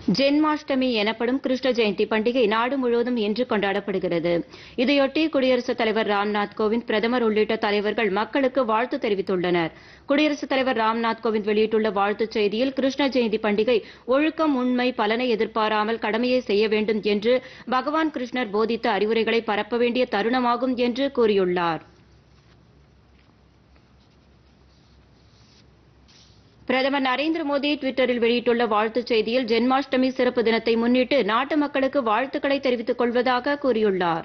ஜென்மாஷ்டமி எனப்படும் கிருஷ்ண ஜெயந்தி பண்டிகை நாடு முழுவதும் இன்று கொண்டாடப்படுகிறது இதையொட்டி குடியரசுத் தலைவர் ராம்நாத் கோவிந்த் பிரதமர் உள்ளிட்ட தலைவர்கள் மக்களுக்கு வாழ்த்து தெரிவித்துள்ளனர் குடியரசுத் தலைவர் ராம்நாத் கோவிந்த் வெளியிட்டுள்ள வாழ்த்துச் செய்தியில் கிருஷ்ண ஜெயந்தி பண்டிகை ஒழுக்கம் உண்மை பலனை எதிர்பாராமல் கடமையை செய்ய வேண்டும் என்று பகவான் கிருஷ்ணர் போதித்த அறிவுரைகளை பரப்ப வேண்டிய தருணமாகும் என்று கூறியுள்ளார் பிரதமர் நரேந்திர மோடி டுவிட்டரில் வெளியிட்டுள்ள வாழ்த்துச் செய்தியில் ஜென்மாஷ்டமி சிறப்பு தினத்தை முன்னிட்டு நாட்டு மக்களுக்கு வாழ்த்துக்களை தெரிவித்துக் கொள்வதாக கூறியுள்ளார்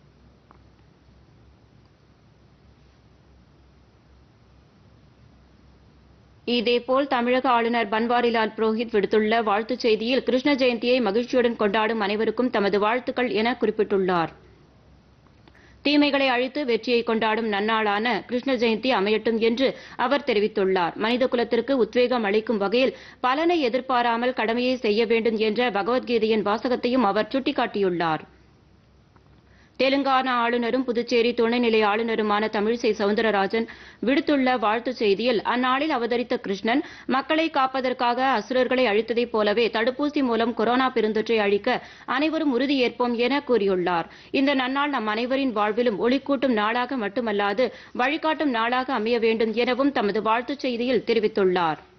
இதேபோல் தமிழக ஆளுநர் பன்வாரிலால் புரோஹித் விடுத்துள்ள வாழ்த்துச் செய்தியில் கிருஷ்ண ஜெயந்தியை மகிழ்ச்சியுடன் கொண்டாடும் அனைவருக்கும் தமது வாழ்த்துக்கள் என குறிப்பிட்டுள்ளார் தீமைகளை அழித்து வெற்றியை கொண்டாடும் நன்னாளான கிருஷ்ண ஜெயந்தி அமையட்டும் என்று அவர் தெரிவித்துள்ளார் மனித குலத்திற்கு உத்வேகம் அளிக்கும் வகையில் பலனை எதிர்பாராமல் கடமையை செய்ய வேண்டும் என்ற பகவத்கீதையின் வாசகத்தையும் அவர் சுட்டிக்காட்டியுள்ளார் தெலுங்கானா ஆளுநரும் புதுச்சேரி துணைநிலை ஆளுநருமான தமிழிசை சவுந்தரராஜன் விடுத்துள்ள வாழ்த்துச் செய்தியில் அந்நாளில் அவதரித்த கிருஷ்ணன் மக்களை காப்பதற்காக அசுரர்களை அழித்ததைப் போலவே தடுப்பூசி மூலம் கொரோனா பெருந்தொற்றை அழிக்க அனைவரும் உறுதியேற்போம் என கூறியுள்ளார் இந்த நன்னாள் நம் அனைவரின் வாழ்விலும் ஒளிக்கூட்டும் நாளாக மட்டுமல்லாது வழிகாட்டும் நாளாக அமைய வேண்டும் எனவும் தமது வாழ்த்துச் செய்தியில் தெரிவித்துள்ளார்